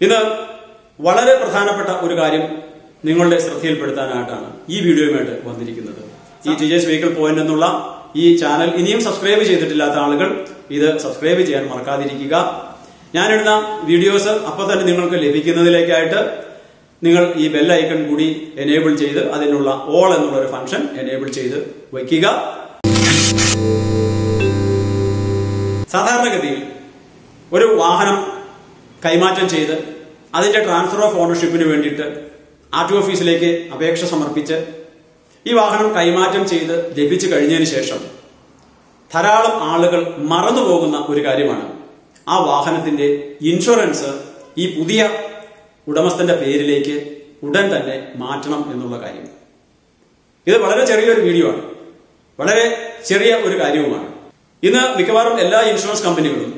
ഇന്ന് വളരെ പ്രധാനപ്പെട്ട ഒരു കാര്യം നിങ്ങളുടെ ശ്രദ്ധയിൽപ്പെടുത്താനായിട്ടാണ് ഈ വീഡിയോയുമായിട്ട് വന്നിരിക്കുന്നത് ഈ ടി എസ് വെഹിക്കിൾ പോയിന്റ് എന്നുള്ള ഈ ചാനൽ ഇനിയും സബ്സ്ക്രൈബ് ചെയ്തിട്ടില്ലാത്ത ആളുകൾ ഇത് സബ്സ്ക്രൈബ് ചെയ്യാൻ മറക്കാതിരിക്കുക ഞാനിടുന്ന വീഡിയോസ് അപ്പോൾ തന്നെ നിങ്ങൾക്ക് ലഭിക്കുന്നതിലേക്കായിട്ട് നിങ്ങൾ ഈ ബെൽ ഐക്കൺ കൂടി എനേബിൾ ചെയ്ത് അതിനുള്ള ഓൾ എന്നുള്ള ഒരു ഫംഗ്ഷൻ എനേബിൾ ചെയ്ത് വയ്ക്കുക സാധാരണഗതിയിൽ ഒരു വാഹനം കൈമാറ്റം ചെയ്ത് അതിന്റെ ട്രാൻസ്ഫർ ഓഫ് ഓണർഷിപ്പിന് വേണ്ടിയിട്ട് ആർ ടി ഓഫീസിലേക്ക് അപേക്ഷ സമർപ്പിച്ച് ഈ വാഹനം കൈമാറ്റം ചെയ്ത് ലഭിച്ചു കഴിഞ്ഞതിന് ശേഷം ധാരാളം ആളുകൾ മറന്നുപോകുന്ന ഒരു കാര്യമാണ് ആ വാഹനത്തിന്റെ ഇൻഷുറൻസ് ഈ പുതിയ ഉടമസ്ഥന്റെ പേരിലേക്ക് ഉടൻ തന്നെ മാറ്റണം എന്നുള്ള കാര്യം ഇത് വളരെ ചെറിയൊരു വീഡിയോ ആണ് വളരെ ചെറിയ ഒരു കാര്യവുമാണ് ഇന്ന് മിക്കവാറും എല്ലാ ഇൻഷുറൻസ് കമ്പനികളും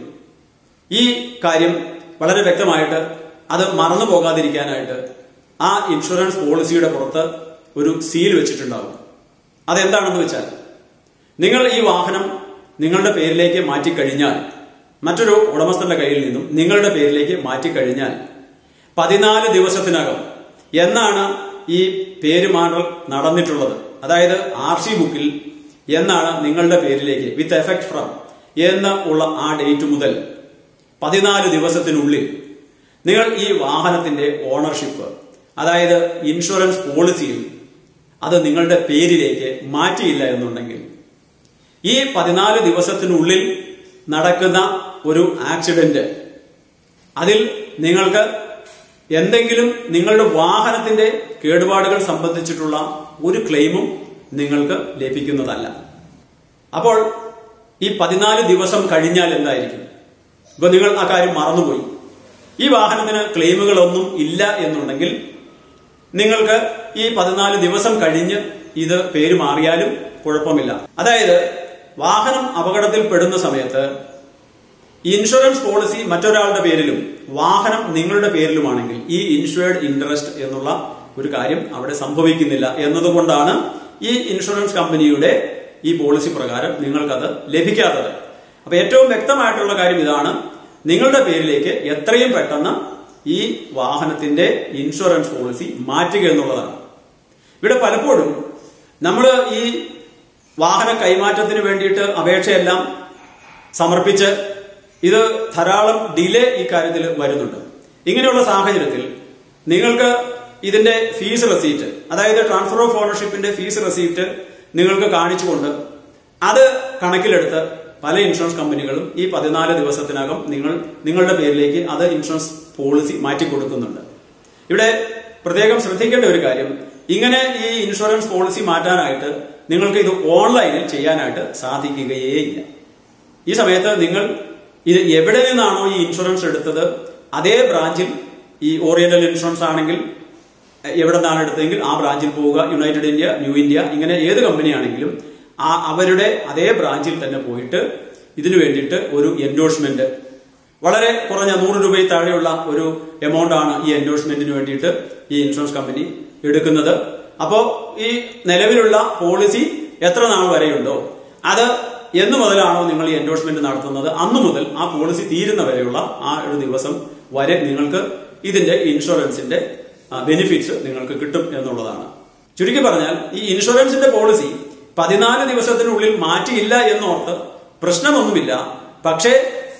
ഈ കാര്യം വളരെ വ്യക്തമായിട്ട് അത് മറന്നു പോകാതിരിക്കാനായിട്ട് ആ ഇൻഷുറൻസ് പോളിസിയുടെ പുറത്ത് ഒരു സീൽ വെച്ചിട്ടുണ്ടാവും അതെന്താണെന്ന് വെച്ചാൽ നിങ്ങൾ ഈ വാഹനം നിങ്ങളുടെ പേരിലേക്ക് മാറ്റിക്കഴിഞ്ഞാൽ മറ്റൊരു ഉടമസ്ഥന്റെ കയ്യിൽ നിന്നും നിങ്ങളുടെ പേരിലേക്ക് മാറ്റിക്കഴിഞ്ഞാൽ പതിനാല് ദിവസത്തിനകം എന്നാണ് ഈ പേരുമാറൽ നടന്നിട്ടുള്ളത് അതായത് ആർ സി ബുക്കിൽ എന്നാണ് നിങ്ങളുടെ പേരിലേക്ക് വിത്ത് എഫക്ട് ഫ്രം എന്ന് ഉള്ള ആ ഡേറ്റ് മുതൽ പതിനാല് ദിവസത്തിനുള്ളിൽ നിങ്ങൾ ഈ വാഹനത്തിന്റെ ഓണർഷിപ്പ് അതായത് ഇൻഷുറൻസ് പോളിസിയിൽ അത് നിങ്ങളുടെ പേരിലേക്ക് മാറ്റിയില്ല എന്നുണ്ടെങ്കിൽ ഈ പതിനാല് ദിവസത്തിനുള്ളിൽ നടക്കുന്ന ഒരു ആക്സിഡന്റ് അതിൽ നിങ്ങൾക്ക് എന്തെങ്കിലും നിങ്ങളുടെ വാഹനത്തിന്റെ കേടുപാടുകൾ സംബന്ധിച്ചിട്ടുള്ള ഒരു ക്ലെയിമും നിങ്ങൾക്ക് ലഭിക്കുന്നതല്ല അപ്പോൾ ഈ പതിനാല് ദിവസം കഴിഞ്ഞാൽ എന്തായിരിക്കും ഇപ്പൊ നിങ്ങൾ ആ കാര്യം മറന്നുപോയി ഈ വാഹനത്തിന് ക്ലെയിമുകളൊന്നും ഇല്ല എന്നുണ്ടെങ്കിൽ നിങ്ങൾക്ക് ഈ പതിനാല് ദിവസം കഴിഞ്ഞ് ഇത് പേര് മാറിയാലും കുഴപ്പമില്ല അതായത് വാഹനം അപകടത്തിൽ പെടുന്ന സമയത്ത് ഇൻഷുറൻസ് പോളിസി മറ്റൊരാളുടെ പേരിലും വാഹനം നിങ്ങളുടെ പേരിലുമാണെങ്കിൽ ഈ ഇൻഷുവേർഡ് ഇൻട്രസ്റ്റ് എന്നുള്ള ഒരു കാര്യം അവിടെ സംഭവിക്കുന്നില്ല എന്നതുകൊണ്ടാണ് ഈ ഇൻഷുറൻസ് കമ്പനിയുടെ ഈ പോളിസി പ്രകാരം നിങ്ങൾക്കത് ലഭിക്കാത്തത് അപ്പൊ ഏറ്റവും വ്യക്തമായിട്ടുള്ള കാര്യം ഇതാണ് നിങ്ങളുടെ പേരിലേക്ക് എത്രയും പെട്ടെന്ന് ഈ വാഹനത്തിന്റെ ഇൻഷുറൻസ് പോളിസി മാറ്റുക എന്നുള്ളതാണ് ഇവിടെ പലപ്പോഴും നമ്മൾ ഈ വാഹന കൈമാറ്റത്തിന് വേണ്ടിയിട്ട് അപേക്ഷയെല്ലാം സമർപ്പിച്ച് ഇത് ധാരാളം ഡിലേ ഈ കാര്യത്തിൽ വരുന്നുണ്ട് ഇങ്ങനെയുള്ള സാഹചര്യത്തിൽ നിങ്ങൾക്ക് ഇതിന്റെ ഫീസ് റെസീറ്റ് അതായത് ട്രാൻസ്ഫർ ഓഫ് ഓണർഷിപ്പിന്റെ ഫീസ് റെസീറ്റ് നിങ്ങൾക്ക് കാണിച്ചുകൊണ്ട് അത് കണക്കിലെടുത്ത് പല ഇൻഷുറൻസ് കമ്പനികളും ഈ പതിനാല് ദിവസത്തിനകം നിങ്ങൾ നിങ്ങളുടെ പേരിലേക്ക് അത് ഇൻഷുറൻസ് പോളിസി മാറ്റി കൊടുക്കുന്നുണ്ട് ഇവിടെ പ്രത്യേകം ശ്രദ്ധിക്കേണ്ട ഒരു കാര്യം ഇങ്ങനെ ഈ ഇൻഷുറൻസ് പോളിസി മാറ്റാനായിട്ട് നിങ്ങൾക്ക് ഇത് ഓൺലൈനിൽ ചെയ്യാനായിട്ട് സാധിക്കുകയേ ഇല്ല ഈ സമയത്ത് നിങ്ങൾ ഇത് എവിടെ നിന്നാണോ ഈ ഇൻഷുറൻസ് എടുത്തത് അതേ ബ്രാഞ്ചിൽ ഈ ഓറിയന്റൽ ഇൻഷുറൻസ് ആണെങ്കിൽ എവിടെ നിന്നാണ് എടുത്തതെങ്കിൽ ആ ബ്രാഞ്ചിൽ പോവുക യുണൈറ്റഡ് ഇന്ത്യ ന്യൂ ഇന്ത്യ ഇങ്ങനെ ഏത് കമ്പനിയാണെങ്കിലും ആ അവരുടെ അതേ ബ്രാഞ്ചിൽ തന്നെ പോയിട്ട് ഇതിനു വേണ്ടിയിട്ട് ഒരു എൻഡോഴ്സ്മെന്റ് വളരെ കുറഞ്ഞ നൂറ് രൂപയിൽ താഴെയുള്ള ഒരു എമൗണ്ട് ആണ് ഈ എൻഡോഴ്സ്മെന്റിന് വേണ്ടിയിട്ട് ഈ ഇൻഷുറൻസ് കമ്പനി എടുക്കുന്നത് അപ്പോ ഈ നിലവിലുള്ള പോളിസി എത്ര നാൾ വരെയുണ്ടോ അത് എന്ന് മുതലാണോ നിങ്ങൾ ഈ എൻഡോഴ്സ്മെന്റ് നടത്തുന്നത് അന്നു മുതൽ ആ പോളിസി തീരുന്ന വരെയുള്ള ആ ഒരു ദിവസം വരെ നിങ്ങൾക്ക് ഇതിന്റെ ഇൻഷുറൻസിന്റെ ബെനിഫിറ്റ്സ് നിങ്ങൾക്ക് കിട്ടും എന്നുള്ളതാണ് ചുരുക്കി പറഞ്ഞാൽ ഈ ഇൻഷുറൻസിന്റെ പോളിസി പതിനാല് ദിവസത്തിനുള്ളിൽ മാറ്റിയില്ല എന്നോർത്ത് പ്രശ്നമൊന്നുമില്ല പക്ഷേ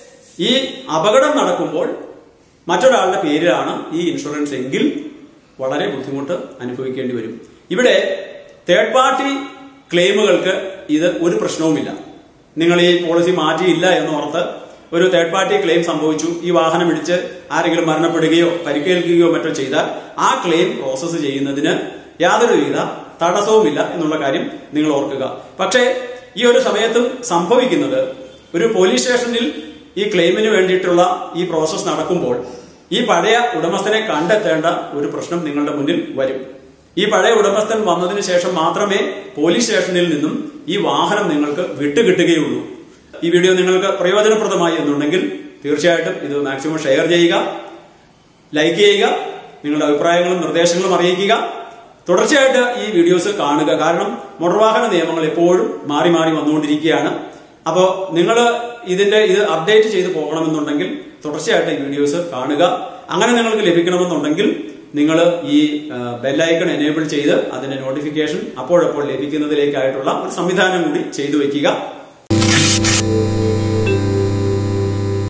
ഈ അപകടം നടക്കുമ്പോൾ മറ്റൊരാളുടെ പേരിലാണ് ഈ ഇൻഷുറൻസ് എങ്കിൽ വളരെ ബുദ്ധിമുട്ട് അനുഭവിക്കേണ്ടി വരും ഇവിടെ തേർഡ് പാർട്ടി ക്ലെയിമുകൾക്ക് ഇത് ഒരു പ്രശ്നവുമില്ല നിങ്ങൾ ഈ പോളിസി മാറ്റിയില്ല എന്നോർത്ത് ഒരു തേർഡ് പാർട്ടി ക്ലെയിം സംഭവിച്ചു ഈ വാഹനം ഇടിച്ച് ആരെങ്കിലും മരണപ്പെടുകയോ പരിക്കേൽക്കുകയോ മറ്റോ ചെയ്താൽ ആ ക്ലെയിം പ്രോസസ്സ് ചെയ്യുന്നതിന് യാതൊരുവിധ തടസ്സവുമില്ല എന്നുള്ള കാര്യം നിങ്ങൾ ഓർക്കുക പക്ഷേ ഈ ഒരു സമയത്തും സംഭവിക്കുന്നത് ഒരു പോലീസ് സ്റ്റേഷനിൽ ഈ ക്ലെയിമിന് വേണ്ടിയിട്ടുള്ള ഈ പ്രോസസ്സ് നടക്കുമ്പോൾ ഈ പഴയ ഉടമസ്ഥനെ കണ്ടെത്തേണ്ട ഒരു പ്രശ്നം നിങ്ങളുടെ മുന്നിൽ വരും ഈ പഴയ ഉടമസ്ഥൻ വന്നതിന് ശേഷം മാത്രമേ പോലീസ് സ്റ്റേഷനിൽ നിന്നും ഈ വാഹനം നിങ്ങൾക്ക് വിട്ടുകിട്ടുകയുള്ളൂ ഈ വീഡിയോ നിങ്ങൾക്ക് പ്രയോജനപ്രദമായി എന്നുണ്ടെങ്കിൽ തീർച്ചയായിട്ടും ഇത് മാക്സിമം ഷെയർ ചെയ്യുക ലൈക്ക് ചെയ്യുക നിങ്ങളുടെ അഭിപ്രായങ്ങളും നിർദ്ദേശങ്ങളും അറിയിക്കുക തുടർച്ചയായിട്ട് ഈ വീഡിയോസ് കാണുക കാരണം മോട്ടോർ വാഹന നിയമങ്ങൾ എപ്പോഴും മാറി മാറി വന്നുകൊണ്ടിരിക്കുകയാണ് അപ്പോൾ നിങ്ങൾ ഇതിന്റെ ഇത് അപ്ഡേറ്റ് ചെയ്ത് പോകണമെന്നുണ്ടെങ്കിൽ തുടർച്ചയായിട്ട് ഈ വീഡിയോസ് കാണുക അങ്ങനെ നിങ്ങൾക്ക് ലഭിക്കണമെന്നുണ്ടെങ്കിൽ നിങ്ങൾ ഈ ബെല്ലൈക്കൺ എനേബിൾ ചെയ്ത് അതിന്റെ നോട്ടിഫിക്കേഷൻ അപ്പോഴപ്പോൾ ലഭിക്കുന്നതിലേക്കായിട്ടുള്ള ഒരു സംവിധാനം കൂടി ചെയ്തു വെക്കുക